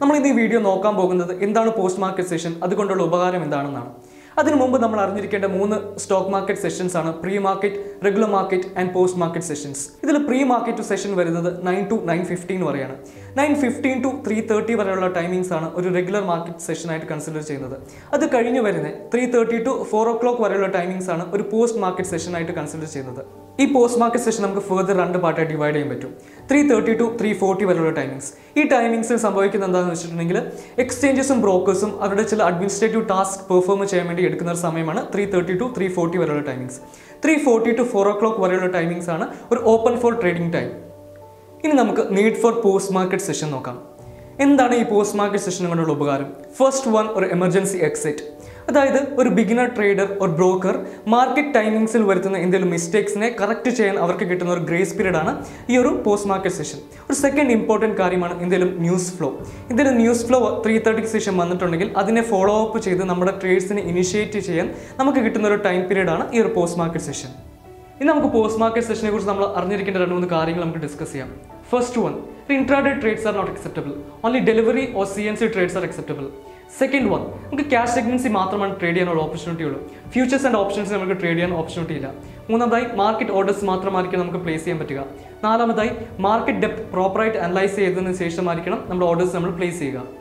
നമ്മൾ ഇന്ന് ഈ വീഡിയോ നോക്കാൻ പോകുന്നത് എന്താണ് പോസ്റ്റ് മാർക്കറ്റ് സെഷൻ അതുകൊണ്ടുള്ള ഉപകാരം എന്താണെന്നാണ് അതിനു മുമ്പ് നമ്മൾ അറിഞ്ഞിരിക്കേണ്ട മൂന്ന് സ്റ്റോക്ക് മാർക്കറ്റ് സെഷൻസ് ആണ് pre market regular market and post market sessions ഇതിൽ പ്രീ മാർക്കറ്റ് സെഷൻ വരുന്നത് നയൻ ടു നയൻ ഫിഫ്റ്റീൻ വരെയാണ് nine fifteen to three thirty വരെയുള്ള ടൈമിംഗ്സ് ആണ് ഒരു റെഗുലർ മാർക്കറ്റ് സെഷനായിട്ട് കൺസിഡർ ചെയ്യുന്നത് അത് കഴിഞ്ഞ് വരുന്നത് three thirty to four o'clock വരെയുള്ള ടൈമിംഗ്സ് ആണ് ഒരു പോസ്റ്റ് മാർക്കറ്റ് സെഷനായിട്ട് കൺസിഡർ ചെയ്യുന്നത് ഈ പോസ്റ്റ് മാർക്കറ്റ് സെഷൻ നമുക്ക് ഫെർദർ രണ്ട് പാർട്ടായി ഡിവൈഡ് ചെയ്യാൻ പറ്റും three thirty to three forty വരെയുള്ള ടൈമിംഗ്സ് ഈ ടൈമിംഗ്സിൽ സംഭവിക്കുന്നത് എന്താണെന്ന് വെച്ചിട്ടുണ്ടെങ്കിൽ എക്സ്ചേഞ്ചസും ബ്രോക്കേഴ്സും അവരുടെ ചില അഡ്മിനിസ്ട്രേറ്റീവ് ടാസ്ക് പെർഫോം ചെയ്യാൻ വേണ്ടി എടുക്കുന്ന ഒരു സമയമാണ് three thirty to three forty വരെയുള്ള timings three forty to four o'clock വരെയുള്ള ടൈമിംഗ്സ് ആണ് ഒരു ഓപ്പൺ ഫോർ ട്രേഡിംഗ് ടൈം ഇനി നമുക്ക് need for post market session നോക്കാം എന്താണ് ഈ പോസ്റ്റ് മാർക്കറ്റ് സെഷൻ കൊണ്ടുള്ള ഉപകാരം ഫസ്റ്റ് വൺ ഒരു എമർജൻസി എക്സിറ്റ് അതായത് ഒരു ബിഗിനർ ട്രേഡർ ഒരു ബ്രോക്കർ മാർക്കറ്റ് ടൈമിങ്സിൽ വരുത്തുന്ന എന്തെങ്കിലും മിസ്റ്റേക്സിനെ കറക്റ്റ് ചെയ്യാൻ അവർക്ക് കിട്ടുന്ന ഒരു ഗ്രേസ് പീരീഡ് ആണ് ഈ ഒരു പോസ്റ്റ് മാർക്കറ്റ് സെഷൻ ഒരു സെക്കൻഡ് ഇമ്പോർട്ടൻറ്റ് കാര്യമാണ് എന്തെങ്കിലും ന്യൂസ് ഫ്ലോ എന്തെങ്കിലും ന്യൂസ് ഫ്ലോ ത്രീ തേർട്ടിക്ക് ശേഷം വന്നിട്ടുണ്ടെങ്കിൽ അതിനെ ഫോളോ അപ്പ് ചെയ്ത് നമ്മുടെ ട്രേഡ്സിനെ ഇനിഷ്യേറ്റ് ചെയ്യാൻ നമുക്ക് കിട്ടുന്ന ഒരു ടൈം പീരീഡ് ആണ് ഈ ഒരു പോസ്റ്റ് മാർക്കറ്റ് സെഷൻ ഇനി നമുക്ക് പോസ്റ്റ് മാർക്കറ്റ് സെഷനെ കുറിച്ച് നമ്മൾ അറിഞ്ഞിരിക്കേണ്ട രണ്ട് മൂന്ന് കാര്യങ്ങൾ നമുക്ക് ഡിസ്കസ് ചെയ്യാം first one intraday trades are not acceptable only delivery or C N C trades are acceptable second one നമുക്ക് ക്യാഷ് സെഗ്മെൻസി മാത്രമാണ് ട്രേഡ് ചെയ്യാനുള്ള ഓപ്പർച്യൂണിറ്റി ഉള്ളൂ ഫ്യൂച്ചേഴ്സ് ആൻഡ് ഓപ്ഷൻസ് നമുക്ക് ട്രേഡ് ചെയ്യാൻ ഓപ്പർച്യൂണിറ്റി ഇല്ല മൂന്നാമതായി മാർക്കറ്റ് ഓർഡേഴ്സ് മാത്രമായിരിക്കും നമുക്ക് പ്ലേസ് ചെയ്യാൻ പറ്റുക നാലാമതായി മാർക്കറ്റ് ഡെപ്ത് പ്രോപ്പറായിട്ട് അനലൈസ് ചെയ്തതിന് ശേഷമായിരിക്കണം നമ്മുടെ ഓർഡേഴ്സ് നമ്മൾ പ്ലേസ് ചെയ്യുക